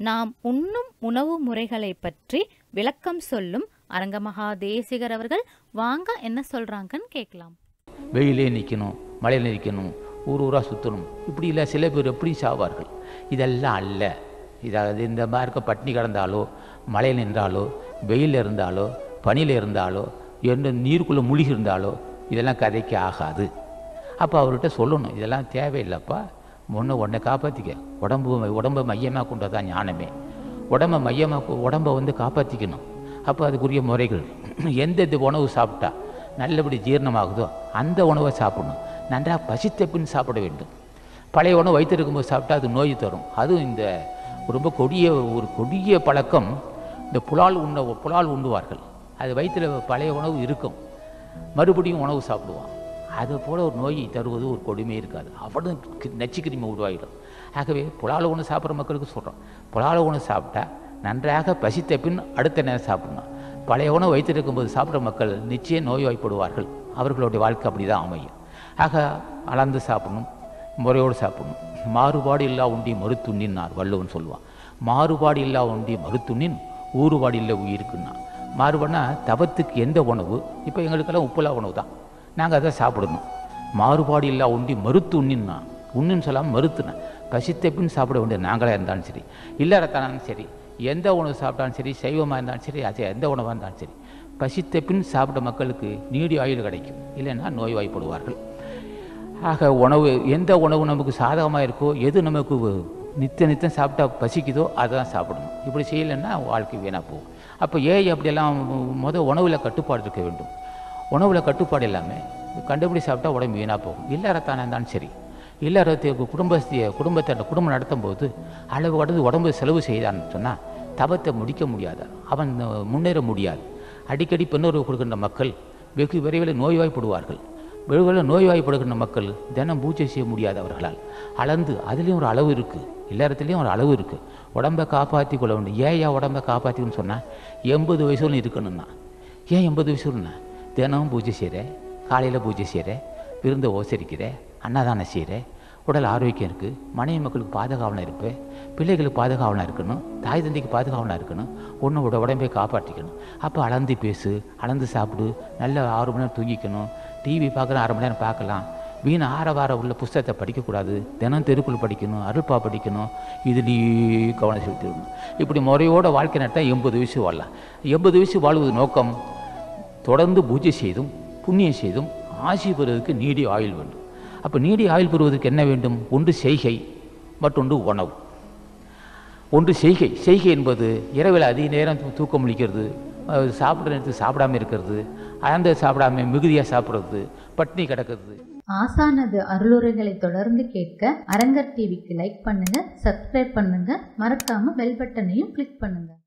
நாம் உண்ணும் உணவு முறைகளை பற்றி விளக்கம் சொல்லும் அரங்கமகா தேசிகர் அவர்கள் வாங்க என்ன சொல்றாங்கன்னு கேட்கலாம் வெயிலே நிற்கணும் மழையில் நிற்கணும் ஊர் ஊராக சுற்றணும் இப்படி இல்லை சில பேர் எப்படி சாவார்கள் இதெல்லாம் அல்ல இதாவது இந்த மாதிரி இருக்க பட்டினி கிடந்தாலோ மழையில் நின்றாலோ வெயிலில் இருந்தாலோ பனியில் இருந்தாலோ எந்த நீருக்குள்ளே முழுகி இருந்தாலோ இதெல்லாம் கதைக்கு ஆகாது அப்போ அவர்கிட்ட சொல்லணும் இதெல்லாம் தேவையில்லைப்பா ஒன்று உன்னை காப்பாற்றிக்க உடம்பு உடம்பை மையமாக கொண்டது தான் ஞானமே உடம்பை மையமாக உடம்பை வந்து காப்பாற்றிக்கணும் அப்போ அதுக்குரிய முறைகள் எந்த இது உணவு சாப்பிட்டா நல்லபடி ஜீரணமாகுதோ அந்த உணவை சாப்பிடணும் நன்றாக பசித்த பின் சாப்பிட வேண்டும் பழைய உணவு வைத்திருக்கும்போது சாப்பிட்டா அது நோய் தரும் அதுவும் இந்த ரொம்ப கொடிய ஒரு கொடிய பழக்கம் இந்த புலால் உண்ண புலால் உண்ணுவார்கள் அது வயிற்றில் பழைய உணவு இருக்கும் மறுபடியும் உணவு சாப்பிடுவான் அதை போல் ஒரு நோயை தருவது ஒரு கொடுமை இருக்காது அவ்வளோ நச்சுக்கிருமி உருவாகிடும் ஆகவே புலால உணவு சாப்பிட்ற மக்களுக்கு சொல்கிறோம் புலால உணவு சாப்பிட்டா நன்றாக பசித்த பின் அடுத்த நேரம் சாப்பிடணும் பழைய உணவு வைத்திருக்கும்போது சாப்பிட்ற மக்கள் நிச்சயம் நோய்வாய்ப்படுவார்கள் அவர்களுடைய வாழ்க்கை அப்படி தான் அமையும் ஆக அளந்து சாப்பிடணும் முறையோடு சாப்பிடணும் மாறுபாடு இல்லா உண்டி மறுத்துண்ணின்னார் வள்ளுவன் சொல்லுவான் மாறுபாடு இல்லா உண்டி மறுத்துண்ணின் ஊறுபாடு இல்லை உயிருக்குன்னா மாறுபாடுனா தவத்துக்கு எந்த உணவு இப்போ எங்களுக்கெல்லாம் உப்புலா உணவு தான் நாங்கள் அதை சாப்பிடணும் மாறுபாடு இல்லா உண்டி மறுத்து உண்ணின்னா உண்ணுன்னு சொல்லாமல் மறுத்துனேன் பசித்த பின் சாப்பிட வேண்டியது நாங்களே இருந்தாலும் சரி இல்லறத்தானாலும் சரி எந்த உணவு சாப்பிட்டாலும் சரி சைவமாக இருந்தாலும் சரி அது எந்த உணவாக இருந்தாலும் சரி பசித்த பின் சாப்பிட்ட மக்களுக்கு நீடி ஆயுள் கிடைக்கும் இல்லைன்னா நோய்வாய்ப்படுவார்கள் ஆக உணவு எந்த உணவு நமக்கு சாதகமாக இருக்கோ எது நமக்கு நித்த நித்தம் சாப்பிட்டா பசிக்குதோ அதை தான் சாப்பிடணும் இப்படி செய்யலைன்னா வாழ்க்கை வீணாக போகும் அப்போ ஏன் அப்படியெல்லாம் முதல் உணவில் கட்டுப்பாடு இருக்க வேண்டும் உணவில் கட்டுப்பாடு இல்லாமல் கண்டுபிடி சாப்பிட்டா உடம்பு வீணாக போகும் இல்லறத்தானே இருந்தாலும் சரி இல்லறத்துக்கு குடும்பத்தைய குடும்பத்தை குடும்பம் நடத்தும் போது அளவு கடந்து உடம்பு செலவு செய்தான்னு சொன்னால் தவத்தை முடிக்க முடியாது அவன் முன்னேற முடியாது அடிக்கடி பெண்ணுறவு கொடுக்கின்ற மக்கள் வெகு விரைவில் நோய்வாய்ப்படுவார்கள் வெகுவில் நோய்வாய்ப்படுகின்ற மக்கள் தினம் பூஜை செய்ய முடியாது அவர்களால் அளந்து அதுலேயும் ஒரு அளவு இருக்குது இல்லறத்துலேயும் ஒரு அளவு இருக்குது உடம்பை காப்பாற்றி கொள்ள வேண்டும் ஏன் ஏன் உடம்பை காப்பாற்றிக்கணும்னு சொன்னால் எண்பது வயசுல இருக்கணும்னா ஏன் எண்பது வயசுலண்ணா தினமும் பூஜை செய்கிறேன் காலையில் பூஜை செய்கிறேன் விருந்தை ஓசரிக்கிறேன் அன்னதானம் செய்கிறேன் உடல் ஆரோக்கியம் இருக்குது மனைவி மக்களுக்கு பாதுகாவலாக இருப்பேன் பிள்ளைகளுக்கு பாதுகாவலாக இருக்கணும் தாய் தந்தைக்கு பாதுகாவலாக இருக்கணும் உன்னோட உடம்பை காப்பாற்றிக்கணும் அப்போ அளந்து பேசு அளந்து சாப்பிடு நல்ல ஆறு மணி நேரம் தூங்கிக்கணும் டிவி பார்க்குறேன் அரை மணி நேரம் பார்க்கலாம் வீண் ஆற வார உள்ள புஸ்தகத்தை படிக்கக்கூடாது தினம் தெருக்குள் படிக்கணும் அருள்பா படிக்கணும் இதுலேயே கவனம் செலுத்திடணும் இப்படி முறையோட வாழ்க்கை நடத்தால் எண்பது வயசு வாழலாம் எண்பது வயசு வாழ்வது நோக்கம் தொடர்ந்து பூஜை செய்தும் புண்ணியம் செய்தும் ஆசி பெறுவதற்கு நீடி ஆயுள் வேண்டும் அப்போ நீடி ஆயுள் பெறுவதற்கு என்ன வேண்டும் ஒன்று செய்கை மற்றொன்று உணவு ஒன்று செய்கை செய்கை என்பது இரவில் அதிக நேரம் தூக்கம் முழிக்கிறது சாப்பிட்ற நேரத்துக்கு சாப்பிடாம இருக்கிறது அழந்த சாப்பிடாம மிகுதியாக சாப்பிட்றது பட்னி கிடக்கிறது ஆசானது அருளுரைகளை தொடர்ந்து கேட்க அரங்கர் டிவிக்கு லைக் பண்ணுங்க சப்ஸ்கிரைப் பண்ணுங்க மறக்காம பெல் பட்டனையும் கிளிக் பண்ணுங்க